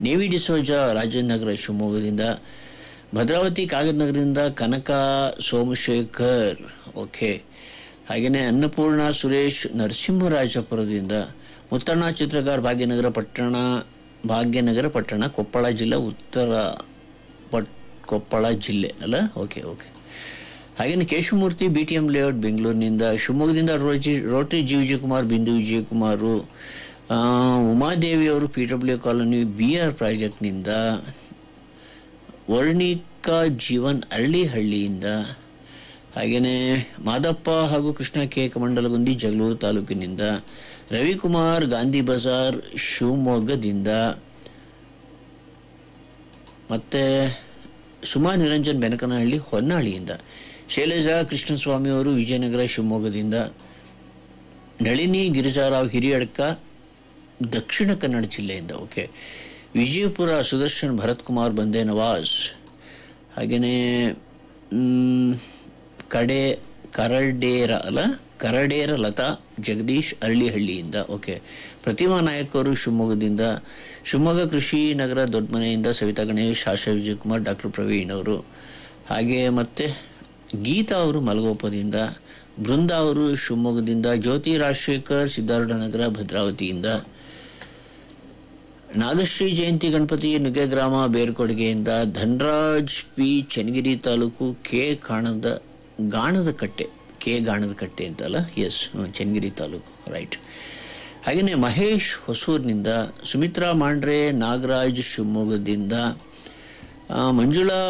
Navy D'Souza Rajendra Nagar ಶಿವಮೊಗ್ಗದಿಂದ ಭದ್ರಾವತಿ ಕಾಗದನಗರದಿಂದ ಕನಕ ಸೋಮಶೇಖರ್ ಓಕೆ ಹಾಗೆಯೇ ಅನ್ನಪೂರ್ಣ ಸುರೇಶ್ ನರಸಿಂಹರಾಜಪುರದಿಂದ ಮುತ್ತಣ್ಣ ಚಿತ್ರಗಾರ್ ಭಾಗ್ಯನಗರ ಪಟ್ಟಣ ಭಾಗ್ಯನಗರ ಪಟ್ಟಣ ಕೊಪ್ಪಳ ಜಿಲ್ಲೆ ಉತ್ತರ ಪಟ್ ಕೊಪ್ಪಳ ಜಿಲ್ಲೆ ಅಲ್ಲ ಓಕೆ ಓಕೆ ಹಾಗೆಯೇ Keshavamurthy B T M layout ಬೆಂಗಳೂರಿನಿಂದ ಶಿವಮೊಗ್ಗದಿಂದ ರೋಜಿ ರೋಟರಿ ಜಿ ವಿಜಯಕುಮಾರ್ ಬಿಂದು ವಿಜಯಕುಮಾರು ಆ, ಉಮಾದೇವಿ ಅವರು P W colony B R ಪ್ರಾಜೆಕ್ಟ್ನಿಂದ ವರ್ಣಿಕಾ ಜೀವನ್ ಅರಳಿಹಳ್ಳಿಯಿಂದ ಹಾಗೆಯೇ ಮಾದಪ್ಪ ಹಾಗೂ ಕೃಷ್ಣ ಕೆ ಕಮಂಡಲಗುಂದಿ ಜಗಳೂರು ತಾಲೂಕಿನಿಂದ ರವಿಕುಮಾರ್ ಗಾಂಧಿ ಬಜಾರ್ ಶಿವಮೊಗ್ಗದಿಂದ ಮತ್ತು ಸುಮಾ ನಿರಂಜನ್ ಬೆನಕನಹಳ್ಳಿ ಹೊನ್ನಾಳಿಯಿಂದ ಶೈಲಜಾ ಕೃಷ್ಣಸ್ವಾಮಿ ಅವರು ವಿಜಯನಗರ ಶಿವಮೊಗ್ಗದಿಂದ ನಳಿನಿ ಗಿರಿಜಾರಾವ್ ಹಿರಿಯಡ್ಕ ದಕ್ಷಿಣ ಕನ್ನಡ ಜಿಲ್ಲೆಯಿಂದ ಓಕೆ ವಿಜಯಪುರ ಸುದರ್ಶನ್ ಭರತ್ ಕುಮಾರ್ ಬಂದೆ ನವಾಜ್ ಹಾಗೆಯೇ ಮ್, ಕಡೆ ಕರಡೇರ ಅಲ್ಲ ಕರಡೇರ ಲತಾ ಜಗದೀಶ್ ಅರಳಿಹಳ್ಳಿಯಿಂದ ಓಕೆ ಪ್ರತಿಮಾ ನಾಯಕ್ ಅವರು ಶಿವಮೊಗ್ಗದಿಂದ ಶಿವಮೊಗ್ಗ ಕೃಷಿ ನಗರ ದೊಡ್ಡಮನೆಯಿಂದ ಸವಿತಾ ಗಣೇಶ್ ಆಶಾ ವಿಜಯಕುಮಾರ್ ಡಾಕ್ಟರ್ ಪ್ರವೀಣ್ ಅವರು ಹಾಗೆ ಮತ್ತೆ ಗೀತಾ ಅವರು ಮಲಗೋಪದಿಂದ ಬೃಂದಾ ಅವರು ಶಿವಮೊಗ್ಗದಿಂದ ಜ್ಯೋತಿ ರಾಜಶೇಖರ್ ಸಿದ್ಧಾರೂಢನಗರ ಭದ್ರಾವತಿಯಿಂದ ನಾಗಶ್ರೀ ಜಯಂತಿ ಗಣಪತಿ ನುಗ್ಗೆ ಗ್ರಾಮ ಬೇರ್ಕೊಡುಗೆಯಿಂದ ಧನರಾಜ್ ಪಿ ಚನ್ನಗಿರಿ ತಾಲೂಕು ಕೆ ಕಾಣದ ಗಾಣದ ಕಟ್ಟೆ ಕೆ ಗಾಣದ ಕಟ್ಟೆ ಅಂತಲ್ಲ ಎಸ್ ಚನ್ನಗಿರಿ ತಾಲೂಕು ರೈಟ್ ಹಾಗೆಯೇ ಮಹೇಶ್ ಹೊಸೂರಿನಿಂದ ಸುಮಿತ್ರಾ ಮಾಂಡ್ರೆ ನಾಗರಾಜ್ ಶಿವಮೊಗ್ಗದಿಂದ ಆ, ಮಂಜುಳಾ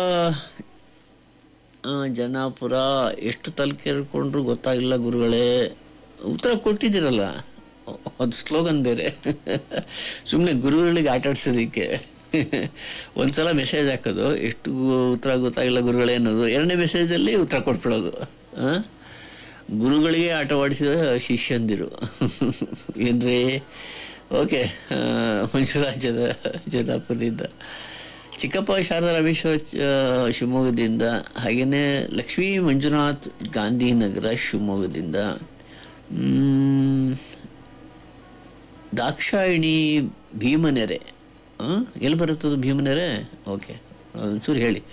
ಆ, ಜನಾಪುರ ಎಷ್ಟು ತಲೆ ಕೇಳ್ಕೊಂಡ್ರು ಗೊತ್ತಾಗಿಲ್ಲ ಗುರುಗಳೇ ಉತ್ತರ ಕೊಟ್ಟಿದ್ದೀರಲ್ಲ ಅದು ಸ್ಲೋಗನ್ ಬೇರೆ ಸುಮ್ಮನೆ ಗುರುಗಳಿಗೆ ಆಟ ಆಡ್ಸೋದಕ್ಕೆ ಒಂದ್ಸಲ ಮೆಸೇಜ್ ಹಾಕೋದು ಎಷ್ಟು ಉತ್ತರ ಗೊತ್ತಾಗಿಲ್ಲ ಗುರುಗಳೇ ಅನ್ನೋದು ಎರಡನೇ ಮೆಸೇಜಲ್ಲಿ ಉತ್ತರ ಕೊಟ್ಬಿಡೋದು ಆ? ಗುರುಗಳಿಗೆ ಆಟವಾಡಿಸಿದ ಶಿಷ್ಯಂದಿರು ಏನ್ರಿ ಓಕೆ ಮಂಜುಳಾ ಜದ ಜದಾಪುರದಿಂದ ಚಿಕ್ಕಪ್ಪ ಶಾರದಾ ರಮೇಶ್ವರ ಚ- ಶಿವಮೊಗ್ಗದಿಂದ ಹಾಗೆಯೇ ಲಕ್ಷ್ಮೀ ಮಂಜುನಾಥ್ ಗಾಂಧಿನಗರ ಶಿವಮೊಗ್ಗದಿಂದ ಮ್, ದಾಕ್ಷಾಯಿಣಿ ಭೀಮನೆರೆ ಆ? ಎಲ್ಲಿ ಬರುತ್ತದು ಭೀಮನೆರೆ ಓಕೆ ಒಂಚೂರು ಹೇಳಿ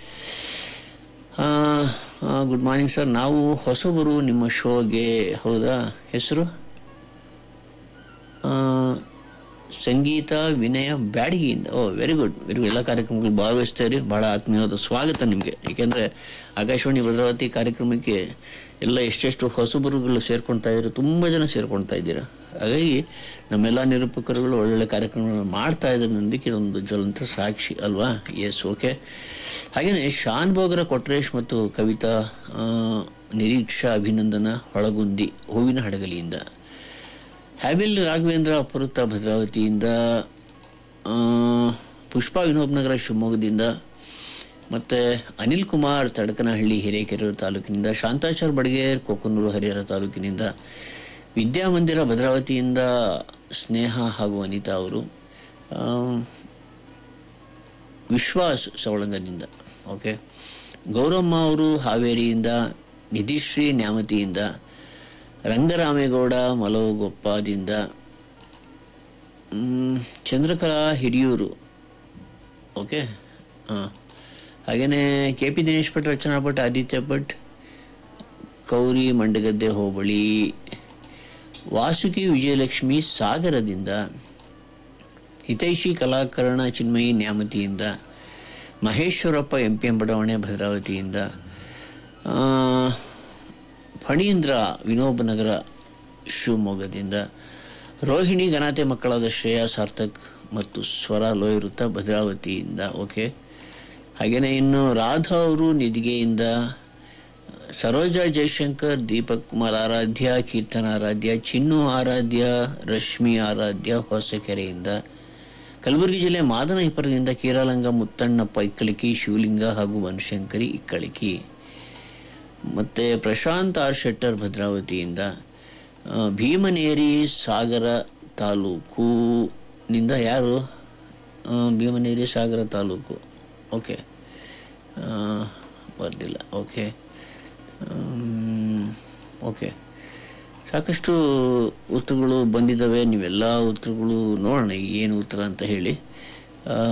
ಗುಡ್ ಮಾರ್ನಿಂಗ್ ಸರ್ ನಾವು ಹೊಸಬರು ನಿಮ್ಮ ಶೋಗೆ ಹೌದಾ ಹೆಸರು ಆ, ಸಂಗೀತ ವಿನಯ ಬ್ಯಾಡಗಿಯಿಂದ oh very good very good ಎಲ್ಲ ಕಾರ್ಯಕ್ರಮಗಳು ಭಾಗವಹಿಸ್ತಾರೆ ಭಾಳ ಆತ್ಮೀಯವಾದ ಸ್ವಾಗತ ನಿಮಗೆ ಏಕೆಂದರೆ ಆಕಾಶವಾಣಿ ಭದ್ರಾವತಿ ಕಾರ್ಯಕ್ರಮಕ್ಕೆ ಎಲ್ಲ ಎಷ್ಟೆಷ್ಟು ಹೊಸಬರುಗಳು ಸೇರ್ಕೊಳ್ತಾ ಇದ್ರು ತುಂಬ ಜನ ಸೇರ್ಕೊಳ್ತಾ ಇದ್ದೀರಾ ಹಾಗಾಗಿ ನಮ್ಮೆಲ್ಲ ನಿರೂಪಕರುಗಳು ಒಳ್ಳೊಳ್ಳೆ ಕಾರ್ಯಕ್ರಮಗಳನ್ನು ಮಾಡ್ತಾ ಇದ್ದಾರೆ ನಂದಕ್ಕೆ ಇದೊಂದು ಜ್ವಲಂತ ಸಾಕ್ಷಿ ಅಲ್ವಾ ಎಸ್ ಓಕೆ ಹಾಗೆಯೇ ಶಾನ್ ಭೋಗರ ಕೊಟ್ರೇಶ್ ಮತ್ತು ಕವಿತಾ ಆ, ನಿರೀಕ್ಷಾ ಅಭಿನಂದನ ಹೊಳಗುಂದಿ ಹೂವಿನ ಹಡಗಲಿಯಿಂದ ಹ್ಯಾಬಿಲ್ ರಾಘವೇಂದ್ರ ಅಪೃತ ಭದ್ರಾವತಿಯಿಂದ ಆ, ಪುಷ್ಪಾ ವಿನೋಬ್ ನಗರ ಶಿವಮೊಗ್ಗದಿಂದ ಮತ್ತು ಅನಿಲ್ ಕುಮಾರ್ ತಡಕನಹಳ್ಳಿ ಹಿರೇಕೆರೂರು ತಾಲೂಕಿನಿಂದ ಶಾಂತಾಚಾರ್ ಬಡಗೇರ್ ಕೊಕ್ಕನೂರು ಹರಿಹರ ತಾಲೂಕಿನಿಂದ ವಿದ್ಯಾಮಂದಿರ ಭದ್ರಾವತಿಯಿಂದ ಸ್ನೇಹ ಹಾಗೂ ಅನಿತಾ ಅವರು ಆ, ವಿಶ್ವಾಸ್ ಸವಳಂಗದಿಂದ ಓಕೆ ಗೌರಮ್ಮ ಅವರು ಹಾವೇರಿಯಿಂದ ನಿಧಿಶ್ರೀ ನ್ಯಾಮತಿಯಿಂದ ರಂಗರಾಮೇಗೌಡ ಮಲವಗೊಪ್ಪದಿಂದ ಮ್, ಚಂದ್ರಕಲಾ ಹಿರಿಯೂರು ಓಕೆ ಹಾಂ ಹಾಗೆಯೇ ಕೆ ಪಿ ದಿನೇಶ್ ಭಟ್ ರಚನಾ ಭಟ್ ಆದಿತ್ಯ ಭಟ್ ಕೌರಿ ಮಂಡಗದ್ದೆ ಹೋಬಳಿ ವಾಸುಕಿ ವಿಜಯಲಕ್ಷ್ಮಿ ಸಾಗರದಿಂದ ಹಿತೈಷಿ ಕಲಾಕರಣ ಚಿನ್ಮಯಿ ನ್ಯಾಮತಿಯಿಂದ ಮಹೇಶ್ವರಪ್ಪ ಎಂ ಪಿ ಎಂ ಬಡಾವಣೆ ಭದ್ರಾವತಿಯಿಂದ ಆ, ಫಣೀಂದ್ರ ವಿನೋಬ ನಗರ ಶಿವಮೊಗ್ಗದಿಂದ ರೋಹಿಣಿ ಘನತೆ ಮಕ್ಕಳಾದ ಶ್ರೇಯಾ ಸಾರ್ಥಕ್ ಮತ್ತು ಸ್ವರ ಲೋಯೃತ ಭದ್ರಾವತಿಯಿಂದ ಓಕೆ ಹಾಗೆಯೇ ಇನ್ನು ರಾಧಾ ಅವರು ನಿಧಿಗೆಯಿಂದ ಸರೋಜಾ ಜಯಶಂಕರ್ ದೀಪಕ್ ಕುಮಾರ್ ಆರಾಧ್ಯ ಕೀರ್ತನ ಆರಾಧ್ಯ ಚಿನ್ನು ಆರಾಧ್ಯ ರಶ್ಮಿ ಆರಾಧ್ಯ ಹೊಸಕೆರೆಯಿಂದ ಕಲಬುರಗಿ ಜಿಲ್ಲೆ ಮಾದನ ಹಿಪ್ಪರದಿಂದ ಕೀರಾಲಂಗ ಮುತ್ತಣ್ಣಪ್ಪ ಇಕ್ಕಳಿಕಿ ಶಿವಲಿಂಗ ಹಾಗೂ ಬನಶಂಕರಿ ಇಕ್ಕಳಿಕಿ ಮತ್ತು ಪ್ರಶಾಂತ್ ಆರ್ ಶೆಟ್ಟರ್ ಭದ್ರಾವತಿಯಿಂದ ಆ, ಭೀಮನೇರಿ ಸಾಗರ ತಾಲೂಕು ನಿಂದ ಯಾರು ಆ, ಭೀಮನೇರಿ ಸಾಗರ ತಾಲೂಕು ಓಕೆ ಬರಲಿಲ್ಲ ಓಕೆ ಓಕೆ ಸಾಕಷ್ಟು ಉತ್ತರಗಳು ಬಂದಿದ್ದಾವೆ ನೀವೆಲ್ಲ ಉತ್ತರಗಳು ನೋಡೋಣ ಏನು ಉತ್ತರ ಅಂತ ಹೇಳಿ ಆ,